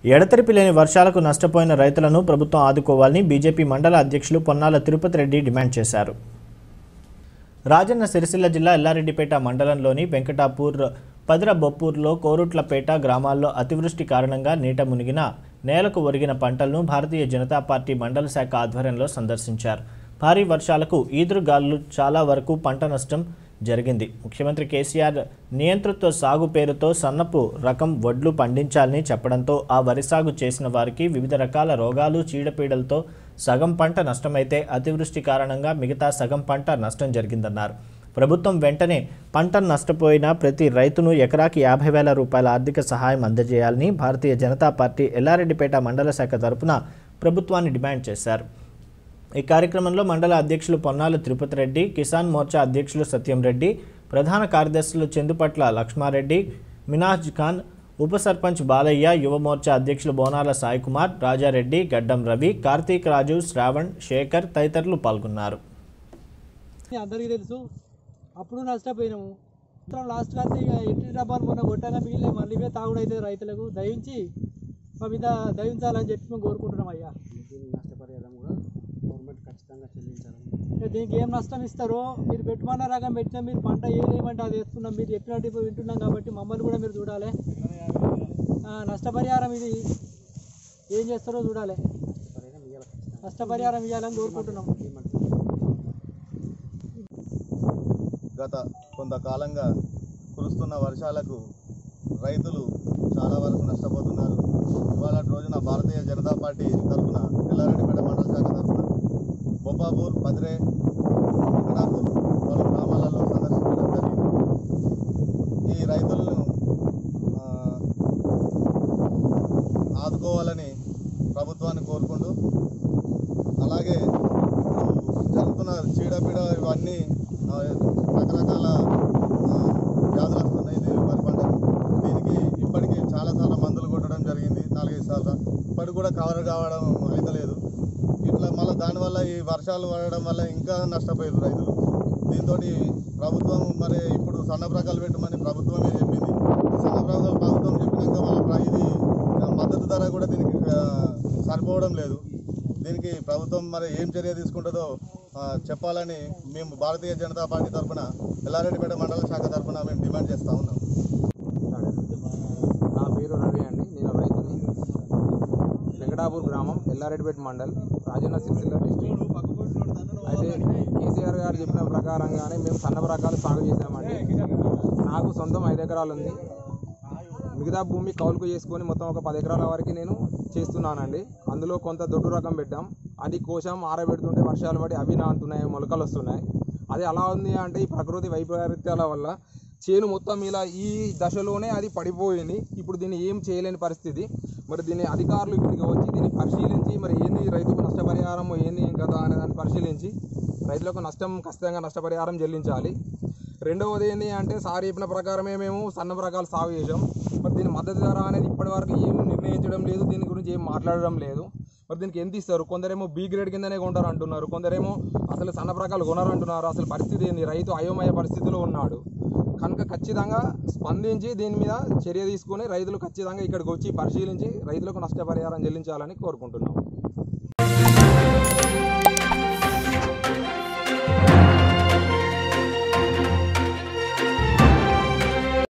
ఎడతెరిపి లేని వర్షాలకు నష్టపోయిన రైతులను ప్రభుత్వం ఆదుకోవాలని బీజేపీ మండల అధ్యక్షులు పొన్నాల తిరుపతి రెడ్డి డిమాండ్ చేశారు రాజన్న సిరిసిల్ల జిల్లా ఎల్లారెడ్డిపేట మండలంలోని వెంకటాపూర్ పదిర బొప్పూర్లో కోరుట్లపేట గ్రామాల్లో అతివృష్టి కారణంగా నీట మునిగిన నేలకు ఒరిగిన పంటలను భారతీయ జనతా పార్టీ మండల శాఖ ఆధ్వర్యంలో సందర్శించారు భారీ వర్షాలకు ఈదురుగాలు చాలా వరకు పంట నష్టం జరిగింది ముఖ్యమంత్రి కేసీఆర్ నియంతృత్వ సాగు పేరుతో సన్నపు రకం వడ్లు పండించాలని చెప్పడంతో ఆ వరి సాగు చేసిన వారికి వివిధ రకాల రోగాలు చీడపీడలతో సగం పంట నష్టమైతే అతివృష్టి కారణంగా మిగతా సగం పంట నష్టం జరిగిందన్నారు ప్రభుత్వం వెంటనే పంట నష్టపోయిన ప్రతి రైతును ఎకరాకి యాభై వేల రూపాయల ఆర్థిక సహాయం అందజేయాలని భారతీయ జనతా పార్టీ ఎల్లారెడ్డిపేట మండల శాఖ తరపున ప్రభుత్వాన్ని డిమాండ్ చేశారు ఈ కార్యక్రమంలో మండల అధ్యక్షులు పొన్నాల తిరుపతి రెడ్డి కిసాన్ మోర్చా అధ్యక్షులు సత్యం రెడ్డి ప్రధాన కార్యదర్శులు చందుపట్ల లక్ష్మారెడ్డి మినాజ్ ఖాన్ ఉప సర్పంచ్ బాలయ్య యువ మోర్చా అధ్యక్షులు బోనాల సాయికుమార్ రాజారెడ్డి గడ్డం రవి కార్తీక్ రాజు శ్రావణ్ శేఖర్ తదితరులు పాల్గొన్నారు అందరికీ తెలుసు అప్పుడు నష్టపోయినాము మొత్తం లాస్ట్ కాస్తే ఇక ఇంటి డబ్బాలు మొన్న కొట్టగా మిగిలిన మళ్ళీ ఇవే తాగుడు అయితే రైతులకు దయించి మా మీద దయించాలని చెప్పి మేము కోరుకుంటున్నాం అయ్యా నష్టపరిహారం కూడా గవర్నమెంట్ ఖచ్చితంగా చెల్లించాలి ఇక దీనికి ఏం నష్టం ఇస్తారో మీరు పెట్టుమన్న రకం పెట్టినా మీరు పంట ఏదేమంటే అది వేస్తున్నాం మీరు చెప్పినట్టు ఇప్పుడు వింటున్నాం కాబట్టి మమ్మల్ని కూడా మీరు చూడాలి ఆ, నష్టపరిహారం ఇది ఏం చేస్తారో చూడాలి పరిహారం ఇవ్వాలి ఖచ్చితంగా నష్టపరిహారం ఇవ్వాలని కోరుకుంటున్నాం గత కొంతకాలంగా కురుస్తున్న వర్షాలకు రైతులు చాలా వరకు నష్టపోతున్నారు ఇవాళ రోజున భారతీయ జనతా పార్టీ తరఫున ఎల్లారెడ్డిపేట మండల శాఖ తరఫున బొబ్బాపూర్ పదిరే వెంకటాపూర్ పలు గ్రామాలలో సందర్శించడం జరిగింది ఈ రైతులను ఆ, ఆదుకోవాలని ప్రభుత్వాన్ని కోరుకుంటూ అలాగే ఇప్పుడు జరుగుతున్న చీడపీడ ఇవన్నీ ఆ, రకరకాల ఆ, వ్యాధులు వస్తున్నాయి దీని వరి పంటకు దీనికి ఇప్పటికీ చాలా సార్లు మందులు కొట్టడం జరిగింది నాలుగైదు సార్లు ఇప్పటికి కూడా కవర్ కావడం అయితలేదు ఇట్లా మళ్ళీ దానివల్ల ఈ వర్షాలు పడడం వల్ల ఇంకా నష్టపోయారు రైతులు దీంతో ప్రభుత్వం మరి ఇప్పుడు సన్న రకాలు పెట్టమని ప్రభుత్వమే చెప్పింది సన్న రకాలు ప్రభుత్వం చెప్పినాక వాళ్ళ ప్ర- ఇది ఆ, మద్దతు ధర కూడా దీనికి ఆ, సరిపోవడం లేదు దీనికి ప్రభుత్వం మరి ఏం చర్య తీసుకుంటుందో ఆ, చెప్పాలని మేము భారతీయ జనతా పార్టీ తరఫున ఎల్లారెడ్డిపేట మండల శాఖ తరఫున మేము డిమాండ్ చేస్తూ ఉన్నాం నా పేరు రవి అండి నేను రైతుని వెంకటాపూర్ గ్రామం ఎల్లారెడ్డిపేట మండల్ రాజన్న సిరిసిల్ల డిస్ట్రిక్ట్ అయితే కేసీఆర్ గారు చెప్పిన ప్రకారంగానే మేము సన్న రకాలు సాగు చేసామండి నాకు సొంతం ఐదు ఎకరాలు ఉంది మిగతా భూమి కౌలుకు చేసుకొని మొత్తం ఒక పది ఎకరాల వరకు నేను చేస్తున్నానండి అందులో కొంత దొడ్డు రకం పెట్టాం అది కోశం ఆరబెడుతుంటే వర్షాలు పడి అవి నాటుతున్నాయి మొలకలు వస్తున్నాయి అది అలా ఉంది అంటే ఈ ప్రకృతి వైపరీత్యాల వల్ల చేను మొత్తం ఇలా ఈ దశలోనే అది పడిపోయింది ఇప్పుడు దీన్ని ఏం చేయలేని పరిస్థితి మరి దీన్ని అధికారులు ఇక్కడికి వచ్చి దీన్ని పరిశీలించి మరి ఏంది రైతుకు నష్టపరిహారం ఏంది ఏం కదా అనే దాన్ని పరిశీలించి రైతులకు నష్టం ఖచ్చితంగా నష్టపరిహారం చెల్లించాలి రెండవది ఏంటి అంటే సార్ చెప్పిన ప్రకారమే మేము సన్న రకాలు సాగు చేసాం మరి దీని మద్దతు ధర అనేది ఇప్పటివరకు ఏం నిర్ణయించడం లేదు దీని గురించి ఏం మాట్లాడడం లేదు మరి దీనికి ఎంత ఇస్తారు కొందరేమో బి గ్రేడ్ కిందనే కొంటారు అంటున్నారు కొందరేమో అసలు సన్న రకాలు కొనరు అంటున్నారు అసలు పరిస్థితి ఏంది రైతు అయోమయ పరిస్థితిలో ఉన్నాడు కనుక ఖచ్చితంగా స్పందించి దీని మీద చర్య తీసుకొని రైతులు ఖచ్చితంగా ఇక్కడికి వచ్చి పరిశీలించి రైతులకు నష్టపరిహారం చెల్లించాలని కోరుకుంటున్నాం